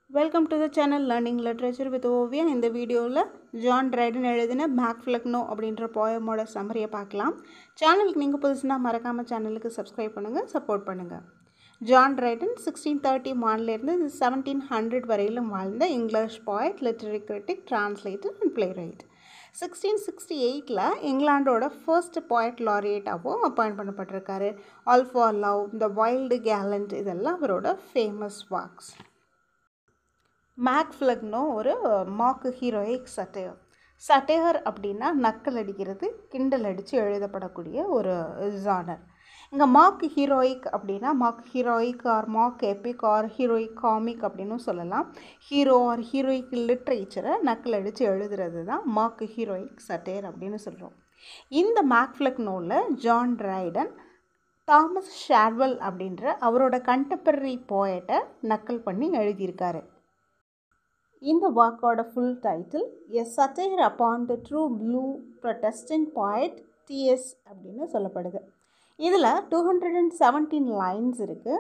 welcome to the channel learning literature with Oviya இந்த வீடியோவில் John Dryden எழுதின பேக் ஃப்ளக்னோ அப்படின்ற போயமோட சம்மரியை பார்க்கலாம் சேனலுக்கு நீங்கள் புதுசுனா மறக்காமல் சேனலுக்கு சப்ஸ்கிரைப் பண்ணுங்கள் சப்போர்ட் பண்ணுங்கள் ஜான் ட்ரைடன் சிக்ஸ்டீன் தேர்ட்டி ஒன்லேருந்து செவன்டீன் ஹண்ட்ரட் வரையிலும் வாழ்ந்த English poet literary critic translator and playwright sixteen sixty eight இங்கிலாண்டோட ஃபர்ஸ்ட் பாய்ட் லாரியேட்டாகவும் அப்பாயிண்ட் பண்ணப்பட்டிருக்காரு All for Love the Wild Gallant இதெல்லாம் அவரோட ஃபேமஸ் வாக்ஸ் மேக் ஃப்ளக்னோ ஒரு மாக்கு ஹீரோயிக் சட்டையர் சட்டையர் அப்படின்னா நக்கல் அடிக்கிறது கிண்டல் அடித்து எழுதப்படக்கூடிய ஒரு ஜானர் இங்கே மாக் ஹீரோயிக் அப்படின்னா mock heroic or mock epic or heroic comic அப்படின்னு சொல்லலாம் ஹீரோ ஆர் ஹீரோயிக் லிட்ரேச்சரை நக்கல் அடித்து எழுதுறது தான் மாக் ஹீரோயிக் சட்டையர் அப்படின்னு சொல்கிறோம் இந்த மேக் ஃப்ளக்னோவில் ஜான் ட்ரைடன் தாமஸ் ஷாட்வெல் அப்படின்ற அவரோட கண்டெம்பரரி போயட்டை நக்கல் பண்ணி எழுதியிருக்காரு இந்த வாக்கோட full title a satire upon the true blue protestant poet T அப்படின்னு சொல்லப்படுது இதில் two hundred and seventeen lines இருக்குது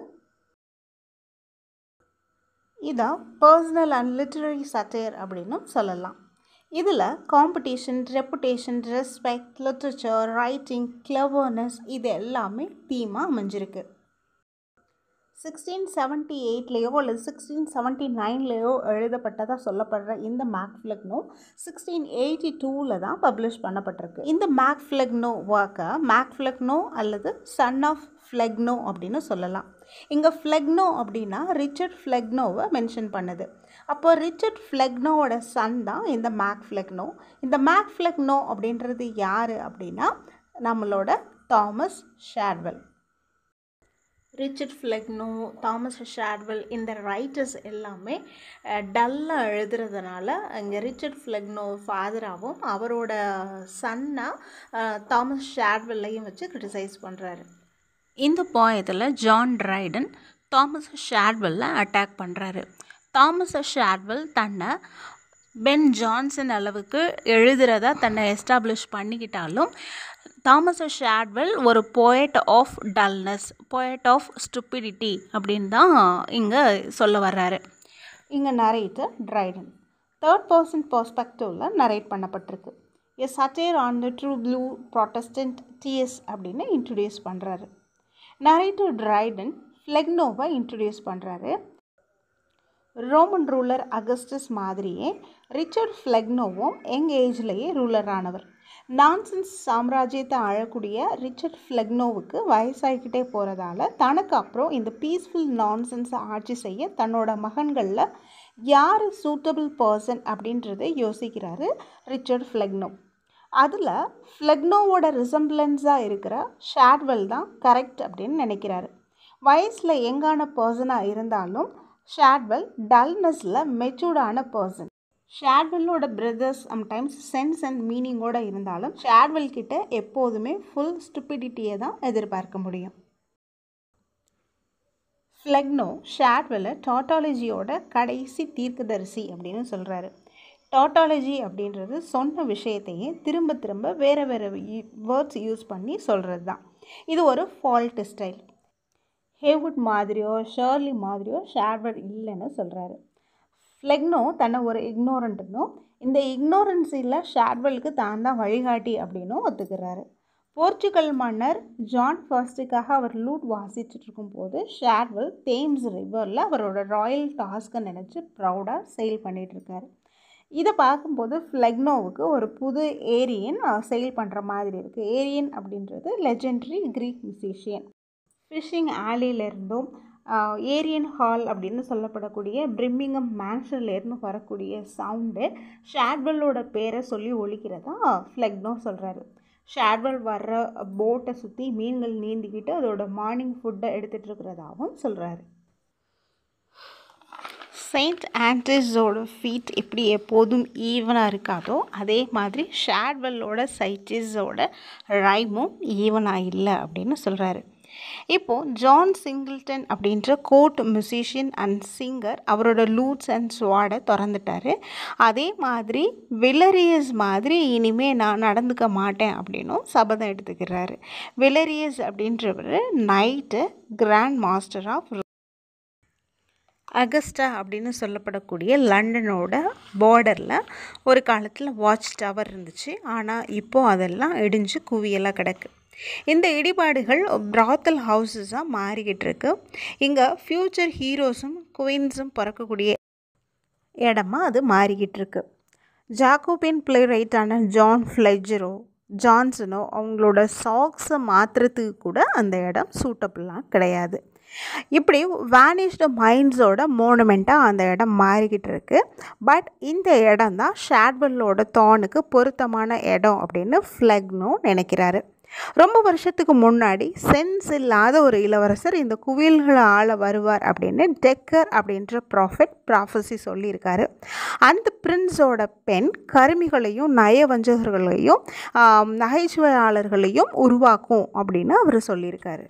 இதான் பர்சனல் அண்ட் லிட்டரரி சட்டையர் அப்படின்னும் சொல்லலாம் இதில் competition reputation respect literature writing cleverness இது எல்லாமே தீமாக அமைஞ்சிருக்கு சிக்ஸ்டீன் செவன்ட்டி எயிட்லேயோ அல்லது சிக்ஸ்டீன் செவன்ட்டி நைன்லேயோ எழுதப்பட்டதாக சொல்லப்படுற இந்த மேக் ஃப்ளக்னோ சிக்ஸ்டீன் எயிட்டி டூவில் தான் பப்ளிஷ் பண்ணப்பட்டிருக்கு இந்த மேக் ஃப்ளக்னோ ஒர்க்கை மேக் ஃப்ளக்னோ அல்லது சன் ஆஃப் ஃப்ளெக்னோ அப்படின்னு சொல்லலாம் இங்கே ஃப்ளெக்னோ அப்படின்னா ரிச்சர்ட் ஃப்ளெக்னோவை மென்ஷன் பண்ணுது அப்போ ரிச்சர்ட் ஃப்ளெக்னோவோட சன் தான் இந்த மேக் ஃப்ளெக்னோ இந்த மேக் ஃப்ளெக்னோ அப்படின்றது யார் அப்படின்னா நம்மளோட Thomas Shadwell Richard Flecknoe Thomas Shadwell இந்த ரைட்டர்ஸ் எல்லாமே டல்லாக எழுதுறதுனால இங்கே ரிச்சர்ட் ஃப்ளெக்னோ ஃபாதராகவும் அவரோட சன்னாக தாமஸ் ஷாட்வெல்லையும் வச்சு கிரிட்டிசைஸ் பண்ணுறாரு இந்த பாயத்தில் ஜான் ட்ரைடன் தாமஸ் ஷாட்வெல்ல அட்டாக் பண்ணுறாரு தாமஸ் ஷாட்வெல் தன்னை பென் ஜான்சன் அளவுக்கு எழுதுறதா தன்னை எஸ்டாப்ளிஷ் பண்ணிக்கிட்டாலும் தாமஸ் ஷாட்வெல் ஒரு poet of dullness poet of stupidity அப்படின்னு தான் இங்கே சொல்ல வர்றாரு இங்கே நரேட்டர் ட்ரைடன் தேர்ட் பர்சன் பர்ஸ்பெக்டிவில் நரேட் பண்ணப்பட்டிருக்கு a satire on the true blue Protestant T S அப்படின்னு இன்ட்ரடியூஸ் பண்ணுறாரு நரேட்டர் ட்ரைடன் ஃப்ளெக்னோவை இன்ட்ரடியூஸ் பண்ணுறாரு ரோமன் ரூலர் அகஸ்டஸ் மாதிரியே ரிச்சர்ட் ஃப்ளெக்னோவும் யங் ஏஜ்லேயே ரூலர் ஆனவர் நான்சன்ஸ் சாம்ராஜ்யத்தை ஆழக்கூடிய ரிச்சர்ட் ஃப்ளெக்னோவுக்கு வயசாகிக்கிட்டே போகிறதால தனக்கு அப்புறம் இந்த பீஸ்ஃபுல் நான்சன்ஸை ஆட்சி செய்ய தன்னோட மகன்களில் யார் சூட்டபிள் பர்சன் அப்படின்றத யோசிக்கிறாரு ரிச்சர்ட் ஃப்ளெக்னோ அதில் ஃப்ளெக்னோவோட ரிசம்பிளன்ஸாக இருக்கிற ஷாட்வெல் தான் கரெக்ட் அப்படின்னு நினைக்கிறாரு வயசில் எங்கான பர்சனாக இருந்தாலும் ஷாட்வெல் டல்னஸில் மெச்சூர்டான பர்சன் ஷாட்வெல்லோட பிரதர்ஸ் சம்டைம்ஸ் சென்ஸ் அண்ட் மீனிங்கோட இருந்தாலும் ஷாட்வெல் கிட்ட எப்போதுமே ஃபுல் ஸ்டுப்பிடிட்டியை தான் எதிர்பார்க்க முடியும் ஃப்ளெக்னோ ஷாட்வெல்லை டாட்டாலஜியோட கடைசி தீர்க்கதரிசி அப்படின்னு சொல்கிறாரு டாட்டாலஜி அப்படின்றது சொன்ன விஷயத்தையே திரும்ப திரும்ப வேறு வேறு வேர்ட்ஸ் யூஸ் பண்ணி சொல்கிறது தான் இது ஒரு ஃபால்ட் ஸ்டைல் ஹேவுட் மாதிரியோ ஷர்லி மாதிரியோ ஷாட்வெல் இல்லைன்னு சொல்கிறாரு ஃப்ளெக்னோ தன்னை ஒரு இக்னோரண்ட்னும் இந்த இக்னோரன்ஸில் ஷாட்வெலுக்கு தான் தான் வழிகாட்டி அப்படின்னும் ஒத்துக்கிறாரு போர்ச்சுகல் மன்னர் ஜான் ஃபர்ஸ்ட்டுக்காக அவர் லூட் வாசிச்சுட்டு இருக்கும்போது ஷாட்வெல் தேம்ஸ் ரிவரில் அவரோட ராயல் டாஸ்க்கை நினச்சி ப்ரௌடாக செயில் பண்ணிகிட்ருக்காரு இதை பார்க்கும்போது ஃப்ளெக்னோவுக்கு ஒரு புது ஏரியன் செயில் பண்ணுற மாதிரி இருக்குது ஏரியன் அப்படின்றது லெஜெண்ட்ரி க்ரீக் மியூசிஷியன் ஃபிஷிங் ஆலியிலேருந்தும் ஏரியன் ஹால் அப்படின்னு சொல்லப்படக்கூடிய பிரிம்மிங்கம் மேன்ஷன்லேருந்து வரக்கூடிய சவுண்டு ஷாட்வெல்லோட பேரை சொல்லி ஒழிக்கிறதா ஃப்ளெக்னோ சொல்கிறாரு ஷாட்வெல் வர்ற போட்டை சுற்றி மீன்கள் நீந்திக்கிட்டு அதோட மார்னிங் ஃபுட்டை எடுத்துகிட்டு இருக்கிறதாகவும் சொல்கிறாரு செயின்ட் ஆண்ட்ரிஸோட ஃபீட் எப்படி எப்போதும் ஈவனாக இருக்காதோ அதே மாதிரி ஷாட்வெல்லோட சைட்டிஸோட ரைமும் ஈவனாக இல்லை அப்படின்னு சொல்கிறாரு இப்போது ஜான் சிங்கிள்டன் அப்படின்ற கோர்ட் மியூசிஷியன் அண்ட் சிங்கர் அவரோட லூட்ஸ் அண்ட் ஸ்வாடை திறந்துட்டார் அதே மாதிரி விலரியஸ் மாதிரி இனிமேல் நான் நடந்துக்க மாட்டேன் அப்படின்னும் சபதம் எடுத்துக்கிறாரு விலரியஸ் அப்படின்றவர் knight grand master of Augusta அப்படின்னு சொல்லப்படக்கூடிய லண்டனோட பார்டரில் ஒரு காலத்தில் வாட்ச் டவர் இருந்துச்சு ஆனால் இப்போது அதெல்லாம் இடிஞ்சு குவியலாக கிடக்கு இந்த இடிபாடுகள் பிராத்தல் ஹவுசஸாக மாறிக்கிட்டு இருக்கு இங்கே ஃப்யூச்சர் ஹீரோஸும் குயின்ஸும் பிறக்கக்கூடிய இடமா அது மாறிக்கிட்டு இருக்கு ஜாக்கோபின் பிளே ரைட்டான ஜான் ஃப்ளெஜரோ ஜான்சனோ அவங்களோட சாக்ஸை மாற்றுறதுக்கு கூட அந்த இடம் சூட்டபிளாக கிடையாது இப்படி வேனிஷ்டு மைண்ட்ஸோட மோனுமெண்ட்டாக அந்த இடம் மாறிக்கிட்டு இருக்கு பட் இந்த இடம் தான் ஷாட்வெல்லோட தானுக்கு பொருத்தமான இடம் அப்படின்னு ஃப்ளக்னோ நினைக்கிறாரு ரொம்ப வருஷத்துக்கு முன்னாடி சென்ஸ் இல்லாத ஒரு இளவரசர் இந்த குவியல்களை ஆள வருவார் அப்படின்னு டெக்கர் அப்படின்ற ப்ராஃபிட் ப்ராஃபஸி சொல்லியிருக்காரு அந்த பிரின்ஸோட பெண் கருமிகளையும் நயவஞ்சகர்களையும் நகைச்சுவையாளர்களையும் உருவாக்கும் அப்படின்னு அவர் சொல்லியிருக்காரு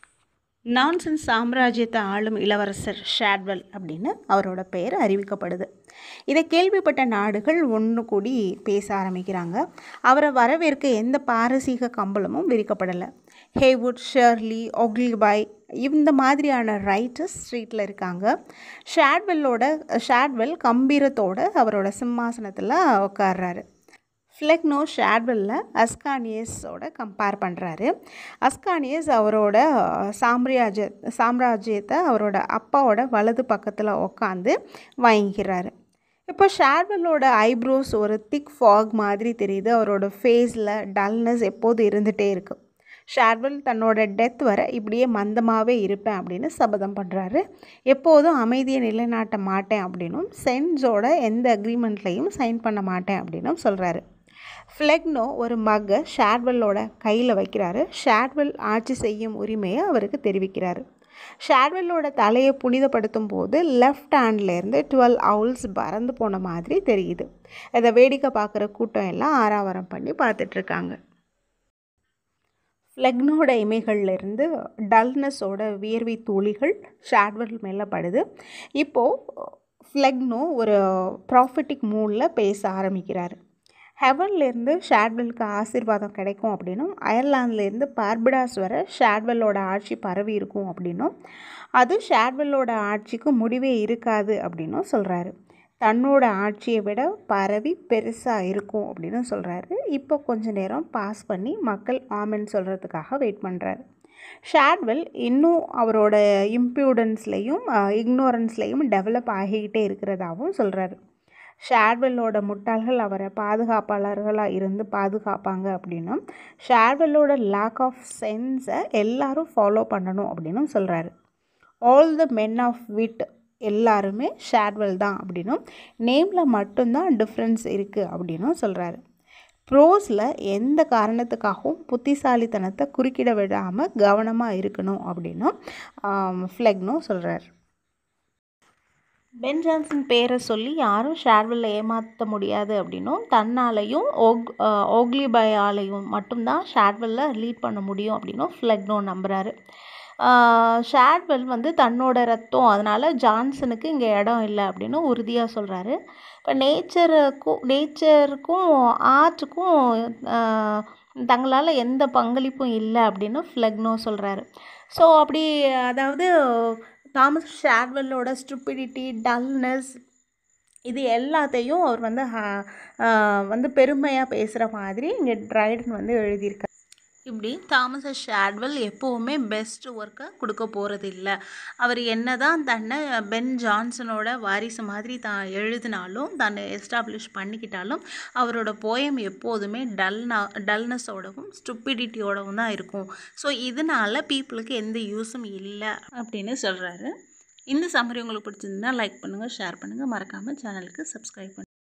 நான்சன் சாம்ராஜ்யத்தை ஆளும் இளவரசர் ஷாட்வெல் அப்படின்னு அவரோட பெயர் அறிவிக்கப்படுது இதை கேள்விப்பட்ட நாடுகள் ஒன்று கூடி பேச ஆரம்பிக்கிறாங்க அவரை வரவேற்க எந்த பாரசீக கம்பளமும் விரிக்கப்படலை ஹேவுட் ஷெர்லி ஒக்லிபாய் இந்த மாதிரியான ரைட்டர்ஸ் ஸ்ட்ரீட்டில் இருக்காங்க ஷாட்வெல்லோட ஷாட்வெல் கம்பீரத்தோட அவரோட சிம்மாசனத்தில் உட்கார்றாரு ஃப்ளெக்னோ ஷாட்வெல்ல அஸ்கானியஸோட கம்பேர் பண்ணுறாரு அஸ்கானியஸ் அவரோட சாம்ராஜ்ய சாம்ராஜ்யத்தை அவரோட அப்பாவோட வலது பக்கத்தில் உக்காந்து வாங்கிக்கிறாரு இப்போ ஷாட்வெல்லோட ஐப்ரோஸ் ஒரு திக் ஃபாக் மாதிரி தெரியுது அவரோட ஃபேஸில் டல்னஸ் எப்போது இருந்துகிட்டே இருக்குது ஷாட்வெல் தன்னோட டெத் வர இப்படியே மந்தமாகவே இருப்பேன் அப்படின்னு சபதம் பண்ணுறாரு எப்போதும் அமைதியை நிலைநாட்ட மாட்டேன் அப்படின்னும் சென்ஸோட எந்த அக்ரிமெண்ட்லேயும் சைன் பண்ண மாட்டேன் அப்படின்னும் சொல்கிறாரு ஃப்ளெக்னோ ஒரு மக்கை ஷாட்வெல்லோட கையில் வைக்கிறாரு ஷாட்வெல் ஆட்சி செய்யும் உரிமையை அவருக்கு தெரிவிக்கிறாரு ஷாட்வெல்லோட தலையை புனிதப்படுத்தும் போது லெஃப்ட் ஹேண்ட்லேருந்து டுவெல் அவுல்ஸ் பறந்து போன மாதிரி தெரியுது இதை வேடிக்கை பார்க்குற கூட்டம் எல்லாம் ஆராவரம் பண்ணி பார்த்துட்ருக்காங்க ஃப்ளெக்னோட இமைகள்லேருந்து டல்னஸோட வியர்வை துளிகள் ஷாட்வெல் மேலே படுது இப்போது ஃப்ளெக்னோ ஒரு ப்ராஃபிட்டிக் மூடில் பேச ஆரம்பிக்கிறார் ஹெவன்லேருந்து ஷாட்வெல்க்கு ஆசீர்வாதம் கிடைக்கும் அப்படின்னும் அயர்லாந்துலேருந்து பார்படாஸ் வர ஷாட்வெல்லோட ஆட்சி பரவி இருக்கும் அப்படின்னும் அது ஷாட்வெல்லோட ஆட்சிக்கு முடிவே இருக்காது அப்படின்னும் சொல்கிறாரு தன்னோட ஆட்சியை விட பரவி பெருசாக இருக்கும் அப்படின்னு சொல்கிறாரு இப்போ கொஞ்ச நேரம் பாஸ் பண்ணி மக்கள் ஆமென் சொல்கிறதுக்காக வெயிட் பண்ணுறாரு ஷாட்வெல் இன்னும் அவரோட இம்ப்யூடன்ஸ்லேயும் இக்னோரன்ஸ்லேயும் டெவலப் ஆகிக்கிட்டே இருக்கிறதாகவும் சொல்கிறாரு ஷாட்வெல்லோட முட்டாள்கள் அவரை பாதுகாப்பாளர்களாக இருந்து பாதுகாப்பாங்க அப்படின்னும் ஷாட்வெல்லோட லேக் ஆஃப் சென்ஸை எல்லாரும் ஃபாலோ பண்ணணும் அப்படின்னும் சொல்கிறாரு ஆல் த மென் ஆஃப் விட் எல்லாருமே ஷாட்வெல் தான் அப்படின்னும் நேமில் மட்டும்தான் டிஃப்ரென்ஸ் இருக்குது அப்படின்னும் சொல்கிறாரு ப்ரோஸில் எந்த காரணத்துக்காகவும் புத்திசாலித்தனத்தை குறுக்கிட விடாமல் கவனமாக இருக்கணும் அப்படின்னும் ஃப்ளெக்னோ சொல்கிறார் பென் ஜான்சன் பேரை சொல்லி யாரும் ஷேர்வெல்ல ஏமாற்ற முடியாது அப்படின்னும் தன்னாலையும் ஓக் ஓக்லிபாயாலையும் மட்டும்தான் ஷேர்வெல்ல லீட் பண்ண முடியும் அப்படின்னும் ஃப்ளெக்னோ நம்புகிறாரு ஷேட்வெல் வந்து தன்னோட ரத்தம் அதனால் ஜான்சனுக்கு இங்கே இடம் இல்லை அப்படின்னு உறுதியாக சொல்கிறாரு இப்போ நேச்சருக்கும் நேச்சருக்கும் ஆர்ட்டுக்கும் தங்களால் எந்த பங்களிப்பும் இல்லை அப்படின்னு ஃப்ளெக்னோ சொல்கிறாரு ஸோ அப்படி அதாவது தாமஸ் ஷேட்வெல்லோட ஸ்டூப்பிடிட்டி டல்னஸ் இது எல்லாத்தையும் அவர் வந்து வந்து பெருமையாக பேசுகிற மாதிரி இங்கே ட்ரைடன் வந்து எழுதியிருக்காரு இப்படி தாமஸ் ஷாட்வெல் எப்போவுமே பெஸ்ட் ஒர்க்கை கொடுக்க போகிறது இல்லை அவர் என்ன தான் தன்னை பென் ஜான்சனோட வாரிசு மாதிரி தான் எழுதினாலும் தன்னை எஸ்டாப்ளிஷ் பண்ணிக்கிட்டாலும் அவரோட போயம் எப்போதுமே டல்னா டல்னஸோடவும் ஸ்டுப்பிடிட்டியோடவும் தான் இருக்கும் ஸோ இதனால் பீப்புளுக்கு எந்த யூஸும் இல்லை அப்படின்னு சொல்கிறாரு இந்த சம்மரி உங்களுக்கு பிடிச்சிருந்தா லைக் பண்ணுங்கள் ஷேர் பண்ணுங்கள் மறக்காமல் சேனலுக்கு சப்ஸ்கிரைப் பண்ணுங்கள்